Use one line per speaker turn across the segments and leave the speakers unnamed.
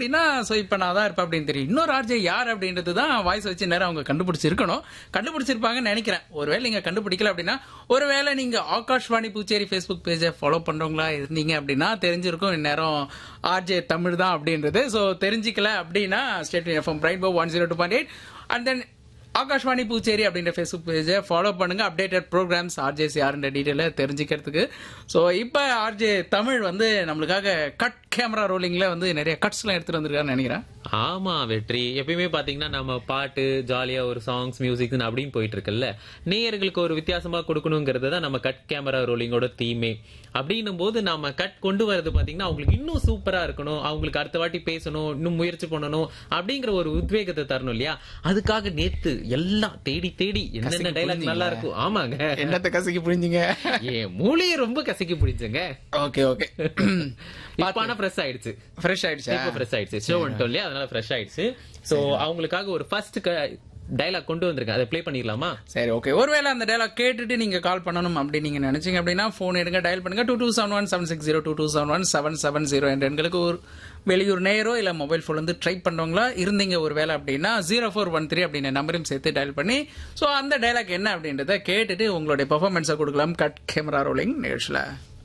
அப்படின்னா சோ இப்ப நான் தான் இருப்பேன் அப்படின்னு தெரியும் இன்னொரு ஆர்ஜே யார் அப்படின்றது தான் வாய்ஸ் வச்சு நேரம் அவங்க கண்டுபிடிச்சிருக்கணும் கண்டுபிடிச்சிருப்பாங்கன்னு நினைக்கிறேன் ஒருவேளை நீங்க கண்டுபிடிக்கல அப்படின்னா ஒருவேளை நீங்க ஆகாஷ்வாணி பூச்சேரி ஃபேஸ்புக் பேஜை ஃபாலோ பண்றவங்களா இருந்தீங்க அப்படின்னா தெரிஞ்சிருக்கும் இந்நேரம் ஆர்ஜே தமிழ் தான் அப்படின்றது ஸோ தெரிஞ்சிக்கல அப்படின்னா state FM rainbow one zero two point eight and then Akashvani Puducherry அப்படின்ற ஃபேஸ்புக் பேஜை ஃபாலோ பண்ணுங்க அப்டேட்டட் ப்ரோக்ராம்ஸ் ஆர்ஜேஸ் யாருன்ற டீட்டெயிலை தெரிஞ்சுக்கிறதுக்கு ஸோ இப்போ ஆர்ஜே தமிழ் வந்து நம்மளுக்காக கட் கேமரா ரோலிங்ல வந்து நிறைய கட்ஸ்லாம் எடுத்துட்டு வந்திருக்காருன்னு நினைக்கிறேன்
ஆமா வெற்றி எப்பயுமே பாத்தீங்கன்னா நம்ம பாட்டு ஜாலியா ஒரு சாங்ஸ் மியூசிக் அப்படின்னு போயிட்டு இருக்குல்ல நேயர்களுக்கு ஒரு வித்தியாசமா கொடுக்கணுங்கிறது தான் நம்ம கட் கேமரா ரோலிங்கோட தீமே அப்படின்னும் போது நாம கட் கொண்டு வரது பாத்தீங்கன்னா அவங்களுக்கு இன்னும் சூப்பரா இருக்கணும் அவங்களுக்கு அடுத்த வாட்டி பேசணும் இன்னும் முயற்சி பண்ணணும் அப்படிங்கிற ஒரு உத்வேகத்தை தரணும் இல்லையா அதுக்காக நேத்து எல்லாம் தேடி தேடி என்னென்ன
கசக்கி
டைலாக் நல்லா இருக்கும் ஆமாங்க
என்னத்தை கசக்கி புரிஞ்சுங்க
ஏன் மூளையை ரொம்ப கசக்கி பிடிச்சுங்க
ஓகே ஓகே
இப்ப ஆனா ஃப்ரெஷ் ஆயிடுச்சு
ஃப்ரெஷ் ஆயிடுச்சா
இப்போ ஃப்ரெஷ் ஆயிடுச்சு ஷோ வந்துட்டோம் இல்லையா அதனால ஃப்ரெஷ் ஆயிடுச்சு சோ அவங்களுக்காக ஒரு ஃபர்ஸ்ட் டைலாக் கொண்டு வந்திருக்கேன் அதை ப்ளே பண்ணிடலாமா
சரி ஓகே ஒருவேளை அந்த டயலாக் கேட்டுட்டு நீங்க கால் பண்ணணும் அப்படின்னு நீங்க நினைச்சீங்க அப்படின்னா போன் எடுங்க டயல் பண்ணுங்க two two seven one seven six zero two two seven one seven seven zero என்ற எண்களுக்கு ஒரு வெளியூர் நேரோ இல்ல மொபைல் போன் வந்து ட்ரை பண்றவங்களா இருந்தீங்க ஒரு வேலை அப்படின்னா ஜீரோ ஃபோர் ஒன் த்ரீ அப்படின்ற நம்பரையும் சேர்த்து டயல் பண்ணி ஸோ அந்த டயலாக் என்ன அப்படின்றத கேட்டுட்டு உங்களுடைய பெர்ஃபார்மன்ஸை கொடுக்கலாம் கட் கேமரா ரோலிங் நிகழ்ச்சியில்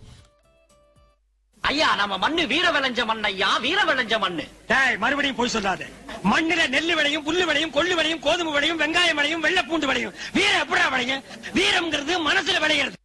ஐயா நம்ம மண்ணு வீர விளைஞ்ச மண் ஐயா வீர விளைஞ்ச மண்ணு
டேய் மறுபடியும் போய் சொல்லாத மண்ணுல நெல்லு விளையும் புல்லு விளையும் கொள்ளு விளையும் கோதுமை விளையும் வெங்காயம் விளையும் வெள்ளை பூண்டு விளையும் வீரம் எப்படா விளையும் வீரம்ங்கிறது மனசுல விளையிறது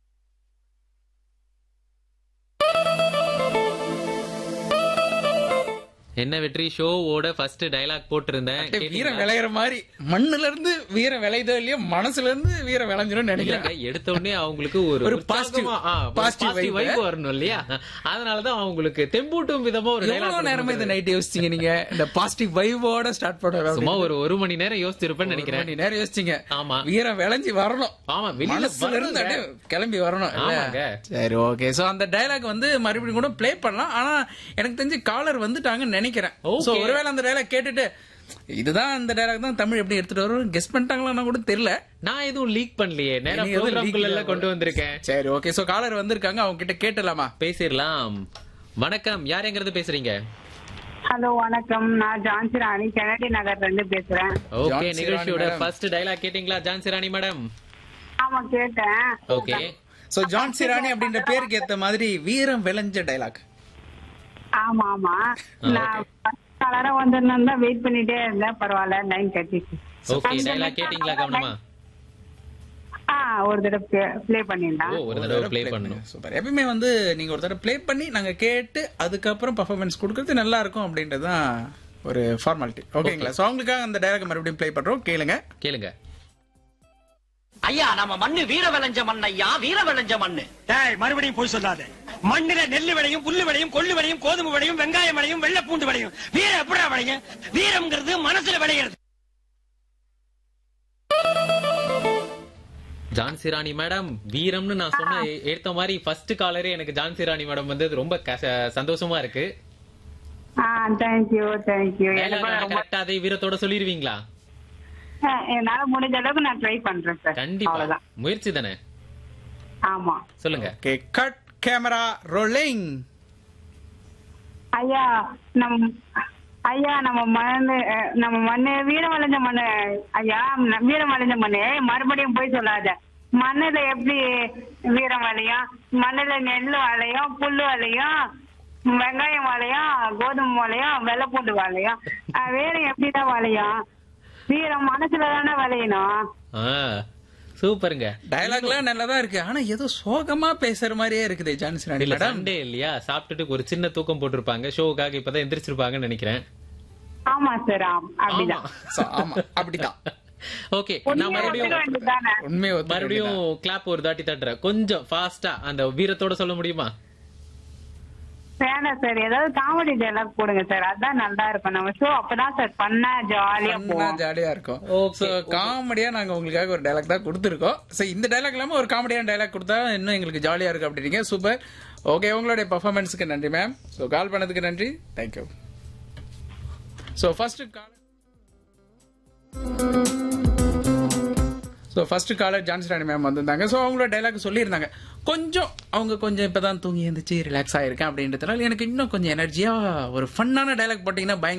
என்ன வெற்றி ஷோவோட ஃபர்ஸ்ட் டைலாக் போட்டிருந்தேன்
வீரம் விளையிற மாதிரி மண்ணுல இருந்து வீரம் விளையுதோ இல்லையோ மனசுல இருந்து வீரம் விளைஞ்சிரும் நினைக்கிறேன்
இல்லங்க, எடுத்த உடனே அவங்களுக்கு ஒரு
ஒரு
உற்சாகமா,
positive-
ஆ, ஒரு
positive
positive
vibe.
vibe வரணும் இல்லையா அதனாலதான் அவங்களுக்கு தெம்பூட்டும் விதமா ஒரு
எவ்வளவு
டைலாக்
நேரமா இந்த நைட் யோசிச்சீங்க நீங்க இந்த பாசிட்டிவ் வைவோட ஸ்டார்ட் பண்ண
சும்மா ஒரு ஒரு மணி நேரம் யோசிச்சிருப்பேன்னு நினைக்கிறேன்
மணி நேரம் யோசிச்சீங்க
ஆமா.
வீரம் விளைஞ்சு வரணும்
ஆமா, வெளியில
மனசுல இருந்து
வரணுங்க.
அப்படியே கிளம்பி வரணும் இல்ல?
ஆமாங்க.
சரி ஓகே சோ அந்த டயலாக் வந்து மறுபடியும் கூட ப்ளே பண்ணலாம் ஆனா எனக்கு தெரிஞ்சு காலர் வந்துட்டாங்கன்னு நினைக்கிறேன்
Okay.
சோ ஒருவேளை அந்த டயலாக் கேட்டுட்டு இதுதான் அந்த டயலாக் தான் தமிழ் எப்படி எடுத்துட்டு வரும் கெஸ் பண்ணிட்டாங்களான்னு கூட தெரியல
நான் எதுவும் லீக் பண்ணலையே நேரா
நீங்க எதுவும் leak
ப்ரோக்ராம்குள்ள
இல்ல.
கொண்டு வந்திருக்கேன்
சரி ஓகே சோ காலர் வந்திருக்காங்க அவங்க கிட்ட கேட்டலாமா
பேசிடலாம் வணக்கம் யார் எங்கிறது பேசுறீங்க
ஹலோ வணக்கம் நான் ஜான்சி ராணி கெனடி நகர்ல இருந்து பேசுறேன்
ஓகே
ஜான்சி
நிகழ்ச்சியோட
ராணி madam.
ஃபர்ஸ்ட் டைலாக் கேட்டிங்களா ஜான்சி ராணி மேடம்
ஆமா கேட்டேன்
ஓகே
சோ ஜான்சி ராணி அப்படின்ற பேருக்கு ஏத்த மாதிரி வீரம் விளைஞ்ச டயலாக்
ஆமா ஆமா நான் கலரா வந்துடணும் தான் வெயிட் பண்ணிட்டே இருந்தேன் பரவாயில்ல லைன் கட்டிச்சு
ஓகே டைலாக் கேட்டிங்களா கவனமா
ஆ ஒரு தடவை ப்ளே பண்ணிருந்தேன்
ஓ ஒரு தடவை ப்ளே பண்ணணும்
சூப்பர் எப்பயுமே வந்து நீங்க ஒரு தடவை ப்ளே பண்ணி நாங்க கேட்டு அதுக்கப்புறம் பர்ஃபார்மன்ஸ் கொடுக்கறது நல்லா இருக்கும் அப்படின்றது தான் ஒரு ஃபார்மாலிட்டி ஓகேங்களா சோ அவங்களுக்காக அந்த டயலாக் மறுபடியும் ப்ளே பண்றோம் கேளுங்க
கேளுங்க
ஐயா நம்ம மண்ணு வீர விளைஞ்ச மண் ஐயா வீர விளைஞ்ச மண்ணு
டேய் மறுபடியும் போய் சொல்லாத மண்ணுல நெல்லு விளையும் புல்லு விளையும் கொள்ளு விளையும் கோதுமை விளையும் வெங்காயம் விளையும் வெள்ளை பூண்டு விளையும் வீரம் எப்படா விளையும் வீரம்ங்கிறது மனசுல விளையிறது
ஜான்சி ராணி மேடம் வீரம்னு நான் சொன்ன ஏ- ஏத்த மாதிரி ஃபர்ஸ்ட் காலரே எனக்கு ஜான்சி ராணி மேடம் வந்து ரொம்ப கச- சந்தோஷமா இருக்கு
ஆ தேங்க்யூ தேங்க்யூ எனக்கு ரொம்ப
கரெக்டா அதே வீரத்தோட சொல்லிருவீங்களா
ஆ, என்னால முடிஞ்ச அளவுக்கு நான் ட்ரை பண்றேன் சார்
கண்டிப்பா
அவ்வளவுதான்
முயற்சி தானே
ஆமா
சொல்லுங்க
ஓகே கட் கேமரா ரோலிங்
ஐயா நம்ம ஐயா நம்ம மண்ணு அஹ், நம்ம மண்ணு வீரம் விளைஞ்ச மண்ணு ஐயா ந- வீரம் விளைஞ்ச மண்ணு மறுபடியும் போய் சொல்லாத மண்ணுல எப்படி வீரம் விளையும் மண்ணுல நெல் விளையும் புல்லு விளையும் வெங்காயம் விளையும் கோதுமை விளையும் வெள்ளைப்பூண்டு விளையும் அஹ், வீரம் எப்படிதான் விளையும் வீரம் மனசுல தானே விளையணும்
ஆ சூப்பருங்க
டயலாக்லாம் நல்லதா இருக்கு ஆனா ஏதோ சோகமா பேசுற மாதிரியே இருக்குது ஜான்சி ராணி
இல்ல
மேடம்
சண்டே இல்லையா சாப்பிட்டுட்டு ஒரு சின்ன தூக்கம் போட்டிருப்பாங்க ஷோவுக்காக இப்பதான் எந்திரிச்சிருப்பாங்கன்னு நினைக்கிறேன்
ஆமா சார் ஆம் அப்படிதான்
So, ஆமா அப்படிதான்
ஓகே நான்
உண்மையை
மறுபடியும்
ஒத்துக்க வேண்டியதுதானே?
உண்மையை ஒத்துக்க
மறுபடியும் கிளாப் ஒரு தாட்டி தட்டுறேன் கொஞ்சம் ஃபாஸ்டா அந்த வீரத்தோட சொல்ல முடியுமா
வேணாம் சார் ஏதாவது காமெடி டைலாக் போடுங்க சார் அதான் நல்லா இருக்கும் நம்ம ஷோ அப்பதான் சார் பண்ணா ஜாலியா போவோம்
ஜாலியா இருக்கும்
Okay,
சோ காமெடியா நாங்க உங்களுக்காக ஒரு டயலாக் தான் கொடுத்துருக்கோம் சோ இந்த டயலாக் இல்லாம ஒரு காமெடியான டயலாக் கொடுத்தா இன்னும் எங்களுக்கு ஜாலியா இருக்கு அப்படின்றீங்க சூப்பர் ஓகே உங்களுடைய பெர்ஃபார்மன்ஸ்க்கு நன்றி மேம் சோ கால் பண்ணதுக்கு நன்றி thank you so first call so first caller Jhansi Rani ma'am வந்திருந்தாங்க ஸோ அவங்களோட டைலாக் சொல்லியிருந்தாங்க கொஞ்சம் அவங்க கொஞ்சம் இப்பதான் தூங்கி எழுந்திரிச்சு ரிலாக்ஸ் ஆயிருக்கேன் அப்படின்றதுனால எனக்கு இன்னும் கொஞ்சம் எனர்ஜியா ஒரு ஃபன்னான டைலாக் போட்டீங்கன்னா பயங்கர